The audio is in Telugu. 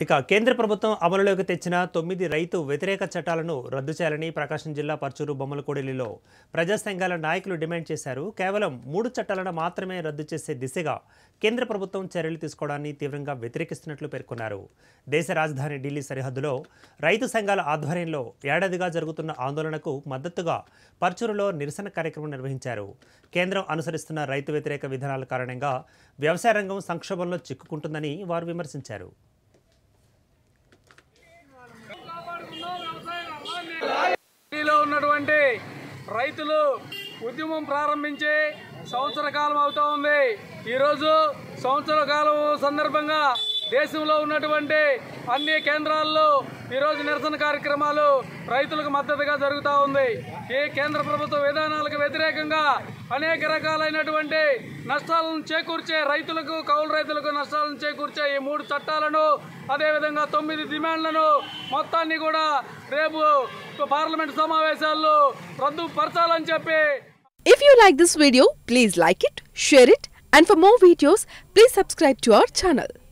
ఇక కేంద్ర ప్రభుత్వం అమలులోకి తెచ్చిన తొమ్మిది రైతు వ్యతిరేక చట్టాలను రద్దు చేయాలని ప్రకాశం జిల్లా పర్చూరు బొమ్మలకోడలిలో ప్రజా సంఘాల నాయకులు డిమాండ్ చేశారు కేవలం మూడు చట్టాలను మాత్రమే రద్దు చేసే దిశగా కేంద్ర ప్రభుత్వం చర్యలు తీసుకోవడాన్ని తీవ్రంగా వ్యతిరేకిస్తున్నట్లు పేర్కొన్నారు దేశ రాజధాని ఢిల్లీ సరిహద్దులో రైతు సంఘాల ఆధ్వర్యంలో ఏడాదిగా జరుగుతున్న ఆందోళనకు మద్దతుగా పర్చూరులో నిరసన కార్యక్రమం నిర్వహించారు కేంద్రం అనుసరిస్తున్న రైతు వ్యతిరేక విధానాల కారణంగా వ్యవసాయ రంగం సంక్షోభంలో చిక్కుకుంటుందని వారు విమర్శించారు ఢిల్లీలో ఉన్నటువంటి రైతులు ఉద్యమం ప్రారంభించి సంవత్సర కాలం అవుతా ఉంది ఈరోజు సంవత్సర కాలం సందర్భంగా దేశంలో ఉన్నటువంటి అన్ని కేంద్రాల్లో ఈరోజు నిరసన కార్యక్రమాలు రైతులకు మద్దతుగా జరుగుతూ ఉంది ఈ కేంద్ర ప్రభుత్వ విధానాలకు వ్యతిరేకంగా అనేక రకాలైనటువంటి నష్టాలను చేకూర్చే రైతులకు కౌలు రైతులకు నష్టాలను చేకూర్చే ఈ మూడు చట్టాలను అదేవిధంగా తొమ్మిది డిమాండ్లను మొత్తాన్ని కూడా రేపు పార్లమెంట్ సమావేశాల్లో రద్దు పరచాలని చెప్పి If you like this video, please like it, share it, and for more videos, please subscribe to our channel.